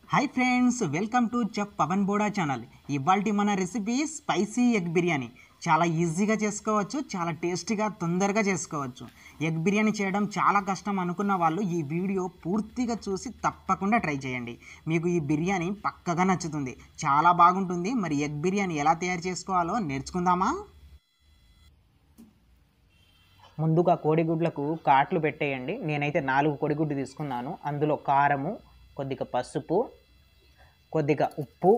Hi friends welcome to chef Pavan Boda channel ఇవాళ మన recipe spicy egg biryani చాలా ఈజీగా చేసుకోవచ్చు చాలా టేస్టీగా తొందరగా చేసుకోవచ్చు ఎగ్ బిర్యానీ చేయడం చాలా కష్టం అనుకున్న వాళ్ళు ఈ వీడియో పూర్తిగా చూసి తప్పకుండా ట్రై చేయండి మీకు ఈ బిర్యానీ పక్కగా నచ్చుతుంది చాలా బాగుంటుంది మరి ఎగ్ బిర్యానీ ఎలా తయారు చేసుకోవాలో నేర్చుకుందామా ముందుగా కోడిగుడ్లకు కాట్లు పెట్టేయండి నేనైతే నాలుగు కోడిగుడ్డు తీసుకున్నాను అందులో కారము కొద్దిగా పసుపు కొద్దిగా ఉప్పు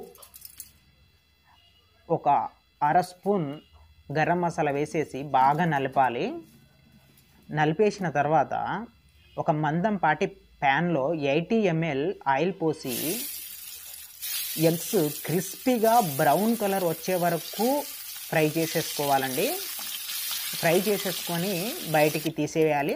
ఒక అర స్పూన్ గరం మసాలా వేసేసి బాగా నలపాలి నలిపేసిన తర్వాత ఒక మందం పాటి ప్యాన్లో ఎయిటీ ఎంఎల్ ఆయిల్ పోసి ఎగ్స్ క్రిస్పీగా బ్రౌన్ కలర్ వచ్చే వరకు ఫ్రై చేసేసుకోవాలండి ఫ్రై చేసేసుకొని బయటికి తీసేయాలి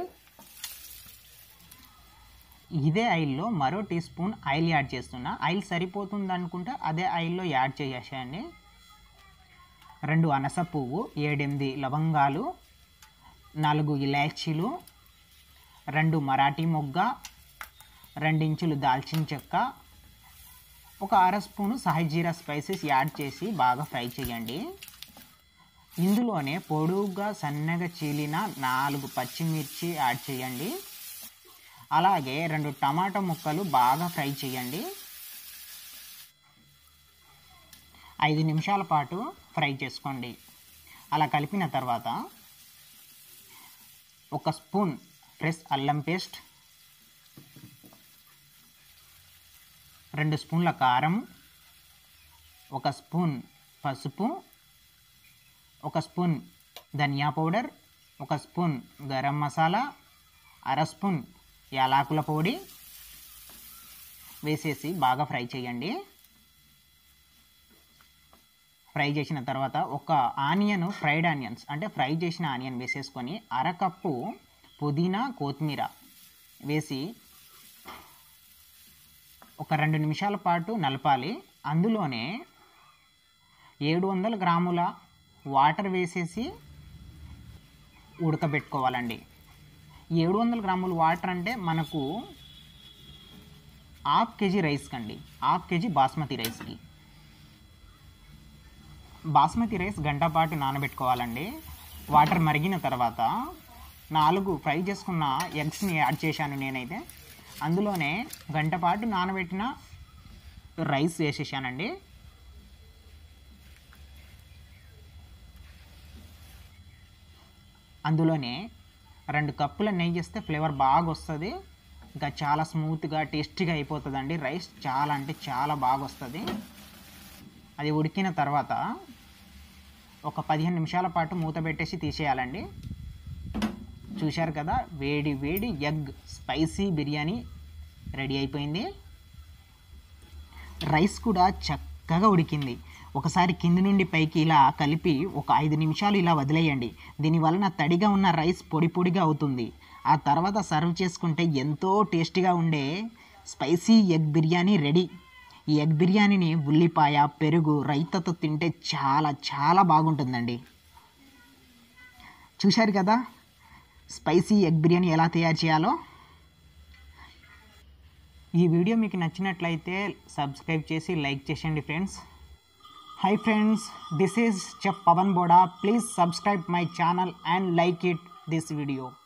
ఇదే ఆయిల్లో మరో టీ స్పూన్ ఆయిల్ యాడ్ చేస్తున్నా ఆయిల్ సరిపోతుంది అనుకుంటే అదే ఆయిల్లో యాడ్ చేసేయండి రెండు అనస పువ్వు ఏడెనిమిది లవంగాలు నాలుగు ఇలాచీలు రెండు మరాఠీ మొగ్గ రెండించులు దాల్చిన చెక్క ఒక అర స్పూను సహజీరా స్పైసెస్ యాడ్ చేసి బాగా ఫ్రై చేయండి ఇందులోనే పొడుగ్గా సన్నగా చీలిన నాలుగు పచ్చిమిర్చి యాడ్ చేయండి అలాగే రెండు టమాటా ముక్కలు బాగా ఫ్రై చేయండి ఐదు నిమిషాల పాటు ఫ్రై చేసుకోండి అలా కలిపిన తర్వాత ఒక స్పూన్ ఫ్రెష్ అల్లం పేస్ట్ రెండు స్పూన్ల కారం ఒక స్పూన్ పసుపు ఒక స్పూన్ ధనియా పౌడర్ ఒక స్పూన్ గరం మసాలా అర స్పూన్ యాలకుల పొడి వేసేసి బాగా ఫ్రై చేయండి ఫ్రై చేసిన తర్వాత ఒక ఆనియన్ ఫ్రైడ్ ఆనియన్స్ అంటే ఫ్రై చేసిన ఆనియన్ వేసేసుకొని అరకప్పు పుదీనా కొత్తిమీర వేసి ఒక రెండు నిమిషాల పాటు నలపాలి అందులోనే ఏడు వందల గ్రాముల వాటర్ వేసేసి ఉడకబెట్టుకోవాలండి ఏడు వందల గ్రాముల వాటర్ అంటే మనకు హాఫ్ కేజీ రైస్ కండి హాఫ్ కేజీ బాస్మతి రైస్కి బాస్మతి రైస్ గంట పాటు నానబెట్టుకోవాలండి వాటర్ మరిగిన తర్వాత నాలుగు ఫ్రై చేసుకున్న ఎగ్స్ని యాడ్ చేశాను నేనైతే అందులోనే గంట పాటు నానబెట్టిన రైస్ వేసేసానండి అందులోనే రెండు కప్పుల నెయ్యి వేస్తే ఫ్లేవర్ బాగా వస్తుంది ఇంకా చాలా స్మూత్గా టేస్టీగా అయిపోతుందండి రైస్ చాలా అంటే చాలా బాగా వస్తుంది అది ఉడికిన తర్వాత ఒక పదిహేను నిమిషాల పాటు మూత పెట్టేసి తీసేయాలండి చూశారు కదా వేడి వేడి ఎగ్ స్పైసీ బిర్యానీ రెడీ అయిపోయింది రైస్ కూడా చక్కగా ఉడికింది ఒకసారి కింది నుండి పైకి ఇలా కలిపి ఒక ఐదు నిమిషాలు ఇలా వదిలేయండి దీనివలన తడిగా ఉన్న రైస్ పొడి పొడిగా అవుతుంది ఆ తర్వాత సర్వ్ చేసుకుంటే ఎంతో టేస్టీగా ఉండే స్పైసీ ఎగ్ బిర్యానీ రెడీ ఈ ఎగ్ బిర్యానీని ఉల్లిపాయ పెరుగు రైతతో తింటే చాలా చాలా బాగుంటుందండి చూశారు కదా స్పైసీ ఎగ్ బిర్యానీ ఎలా తయారు చేయాలో ఈ వీడియో మీకు నచ్చినట్లయితే సబ్స్క్రైబ్ చేసి లైక్ చేసేయండి friends Hi friends, this is Chef Pavan Boda. Please subscribe my channel and like it this video.